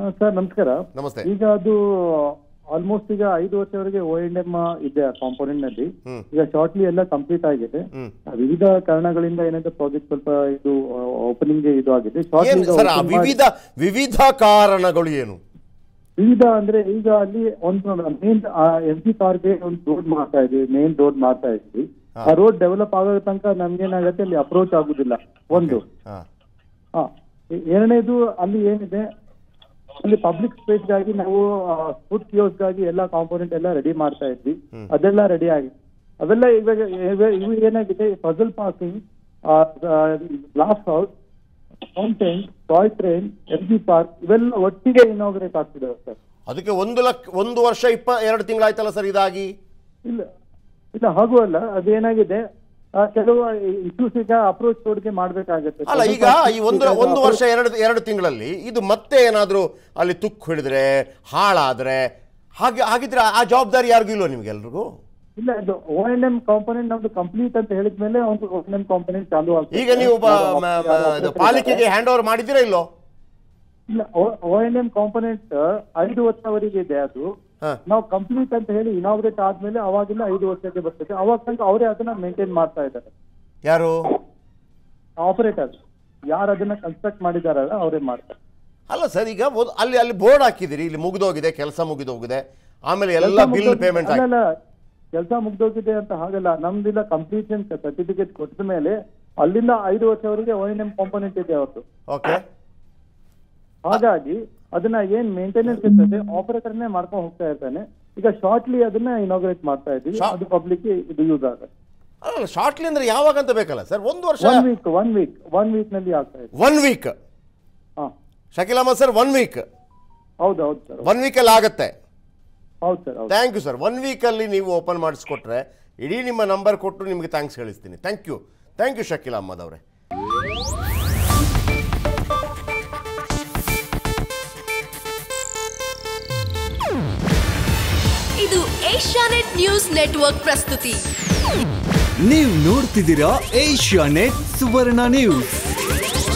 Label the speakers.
Speaker 1: Sir ನಮಸ್ಕಾರ
Speaker 2: ನಮಸ್ತೆ
Speaker 1: ಈಗ ಅದು ಆಲ್ಮೋಸ್ಟ್ ಈಗ ಐದು ವರ್ಷವರೆಗೆ ಓ ಎನ್ ಎಂ ಇದೆ ಕಾಂಪೋನೆಂಟ್ ನಲ್ಲಿ
Speaker 2: ಹ್ಮ್.
Speaker 1: ಈಗ ಶಾರ್ಟ್ಲಿ ಎಲ್ಲ ಕಂಪ್ಲೀಟ್ ಆಗಿದೆ
Speaker 2: ಹ್ಮ್.
Speaker 1: ವಿವಿಧ ಕಾರಣಗಳಿಂದ ಏನಂದ್ರೆ ಪ್ರಾಜೆಕ್ಟ್ ಸ್ವಲ್ಪ ಇದು ಓಪನಿಂಗ್ ಇದು ಆಗಿದೆ
Speaker 2: ಏನ್
Speaker 1: ಶಾರ್ಟ್ಲಿ
Speaker 2: ಸರ್ ಆ ವಿವಿಧ ವಿವಿಧ ಕಾರಣಗಳು ಏನು
Speaker 1: ವಿವಿಧ ಅಂದ್ರೆ ಈಗ ಅಲ್ಲಿ ಒಂದು ಮೇನ್ ಎಂ ಪಿ ಕಾರ್ಗೆ ಒಂದು ರೋಡ್ ಮಾಡ್ತಾ ಇದ್ವಿ ಮೇನ್ ರೋಡ್ ಮಾಡ್ತಾ ಇದ್ವಿ ಆ ರೋಡ್ ಡೆವಲಪ್ ಆಗೋ ತನಕ ನಮ್ಗೇನಾಗತ್ತೆ ಅಲ್ಲಿ ಅಪ್ರೋಚ್ ಆಗುದಿಲ್ಲ ಒಂದು
Speaker 2: ಹಾ
Speaker 1: ಹಾ ಎ- ಎರಡನೇದು ಅಲ್ಲಿ ಏನಿದೆ ಅಲ್ಲಿ ಪಬ್ಲಿಕ್ ಸ್ಪೇಸ್ ಗಾಗಿ ನಾವು ಫುಡ್ ಕಿಯೋಸ್ ಗಾಗಿ ಎಲ್ಲ ಕಾಂಪೋನೆಂಟ್ ಎಲ್ಲ ರೆಡಿ ಮಾಡ್ತಾ ಇದ್ವಿ ಅದೆಲ್ಲ ರೆಡಿ ಆಗಿದೆ ಅವೆಲ್ಲ ಇವಾಗ ಇವ- ಇವು ಏನಾಗಿದೆ puzzle parking glass house fountain toy train M G park ಇವೆಲ್ಲ ಒಟ್ಟಿಗೆ ಇನಾಗ್ರೇಟ್ ಆಗ್ತಿದೆ ಸರ್
Speaker 2: ಅದಕ್ಕೆ ಒಂದು ಲಕ್ಷ ಒಂದು ವರ್ಷ ಇಪ್ಪ ಎರಡು ತಿಂಗಳಾಯ್ತಲ್ಲ ಸರ್ ಇದಾಗಿ
Speaker 1: ಇಲ್ಲ ಇಲ್ಲ ಹಾಗೂ ಅಲ್ಲ ಅದೇನಾಗಿದೆ ಆ, ಕೆಲವು ಇಶ್ಯೂಸ್ ಈಗ ಅಪ್ರೋಚ್ ರೋಡ್ಗೆ ಮಾಡ್ಬೇಕಾಗತ್ತೆ
Speaker 2: ಅಲ್ಲ ಈಗ ಈ ಒಂದು ಒಂದು ವರ್ಷ ಎರಡು ಎರಡು ತಿಂಗಳಲ್ಲಿ ಇದು ಮತ್ತೆ ಏನಾದರೂ ಅಲ್ಲಿ ತುಕ್ಕು ಹಿಡಿದ್ರೆ ಹಾಳಾದ್ರೆ ಹಾಗೆ ಹಾಗಿದ್ರೆ ಆ ಜವಾಬ್ದಾರಿ ಯಾರಿಗೂ ಇಲ್ವೋ ನಿಮ್ಗೆ ಎಲ್ರಿಗೂ
Speaker 1: ಇಲ್ಲ ಇದು ಓ ಎನ್ ಎಂ ಕಾಂಪೋನೆಂಟ್ ನಮ್ದು ಕಂಪ್ಲೀಟ್ ಅಂತ ಹೇಳಿದ್ಮೇಲೆ ಒಂದು ಓ ಎನ್ ಎಂ ಕಾಂಪೋನೆಂಟ್ ಚಾಲು ಆಗ್ತದೆ
Speaker 2: ಈಗ ನೀವು ಬ- ಮ- ಮ- ಇದು ಪಾಲಿಕೆಗೆ ಹ್ಯಾಂಡ್ ಓವರ್ ಮಾಡಿದ್ದೀರಾ ಇಲ್ಲೋ
Speaker 1: ಇಲ್ಲ ಓ ಎನ್ ಎಂ ಕಾಂಪೋನೆಂಟ್ ಐದು ವರ್ಷವರೆಗೆ ಇದೆ ಅದು
Speaker 2: ಹಾ.
Speaker 1: ನಾವು ಕಂಪ್ಲೀಟ್ ಅಂತ ಹೇಳಿ ಇನಾಗ್ರೇಟ್ ಆದ್ಮೇಲೆ ಅವಾಗಿಲ್ಲ ಐದು ವರ್ಷಕ್ಕೆ ಬರ್ತದೆ ಅವಾಗ ತನಕ ಅವರೇ ಅದನ್ನ ಮೇಂಟೈನ್ ಮಾಡ್ತಾ ಇದ್ದಾರೆ
Speaker 2: ಯಾರು
Speaker 1: ಆಪರೇಟರ್ ಯಾರು ಅದನ್ನ ಕನ್ಸ್ಟ್ರಕ್ಟ್ ಮಾಡಿದಾರಲ್ಲ ಅವರೇ ಮಾಡ್ತಾರೆ
Speaker 2: ಅಲ್ಲ ಸರ್ ಈಗ ಒಂದು- ಅಲ್ಲಿ ಅಲ್ಲಿ ಬೋರ್ಡ್ ಹಾಕಿದಿರಿ ಇಲ್ಲಿ ಮುಗಿದೋಗಿದೆ ಕೆಲಸ ಮುಗಿದೋಗಿದೆ ಆಮೇಲೆ ಎಲ್ಲ ಬಿಲ್ ಪೇಮೆಂಟ್ ಆಗಿ
Speaker 1: ಅಲ್ಲ ಕೆಲಸ ಮುಗ್ದೋಗಿದೆ ಅಂತ ಹಾಗಲ್ಲ ನಮ್ದಿಲ್ಲ ಕಂಪ್ಲೀಷನ್ ಸರ್ಟಿಫಿಕೇಟ್ ಕೊಟ್ಟ ಮೇಲೆ ಅಲ್ಲಿಂದ ಐದು ವರ್ಷವರೆಗೆ ಓ ಎನ್ ಎಂ ಕಾಂಪೋನೆಂಟ್ ಇದೆ ಅವ್ರದ್ದು
Speaker 2: ಓಕೆ
Speaker 1: ಹಾಗಾಗಿ ಅದನ್ನ ಏನ್ ಮೇಂಟೆನೆನ್ಸ್ ಇರ್ತದೆ ಆಪರೇಟರ್ನೇ ಮಾಡ್ಕೊಂಡು ಹೋಗ್ತಾ ಇರ್ತಾನೆ ಈಗ ಶಾರ್ಟ್ಲಿ ಅದನ್ನ ಇನಾಗ್ರೇಟ್ ಮಾಡ್ತಾ ಇದ್ದೀವಿ
Speaker 2: Short-
Speaker 1: ಅದು ಪಬ್ಲಿಕ್ ಇದು ಯೂಸ್ ಆಗುತ್ತೆ
Speaker 2: ಅಲ್ಲ ಶಾರ್ಟ್ಲಿ ಅಂದ್ರೆ ಯಾವಾಗ ಅಂತ ಬೇಕಲ್ಲ ಸರ್ ಒಂದು ವರ್ಷ
Speaker 1: one week one week one week ನಲ್ಲಿ ಆಗ್ತಾ ಇದೆ
Speaker 2: ಒನ್ ವೀಕ್
Speaker 1: ಹಾ
Speaker 2: Shakeel Ahmed sir one week
Speaker 1: ಹೌದು ಹೌದು ಸರ್
Speaker 2: ಒನ್ ವೀಕಲ್ಲಿ ಆಗುತ್ತೆ
Speaker 1: ಹೌದು ಸರ್ ಹೌದು
Speaker 2: ಥ್ಯಾಂಕ್ ಯು ಸರ್ ಒನ್ ವೀಕಲ್ಲಿ ನೀವು ಓಪನ್ ಮಾಡಿಸ್ಕೊಟ್ರೆ ಇಡೀ ನಿಮ್ಮ ನಂಬರ್ ಕೊಟ್ಟು ನಿಮಗೆ ಥ್ಯಾಂಕ್ಸ್ ಹೇಳಿಸ್ತೀನಿ thank you thank you Shakeel Ahmed ಅವರೇ
Speaker 3: ಇದು ಏಷ್ಯಾನೆಟ್ ನ್ಯೂಸ್ ನೆಟ್ವರ್ಕ್ ಪ್ರಸ್ತುತಿ
Speaker 4: ನೀವು ನೋಡ್ತಿದ್ದೀರಾ ಏಷ್ಯಾ ನೆಟ್ ಸುವರ್ಣ ನ್ಯೂಸ್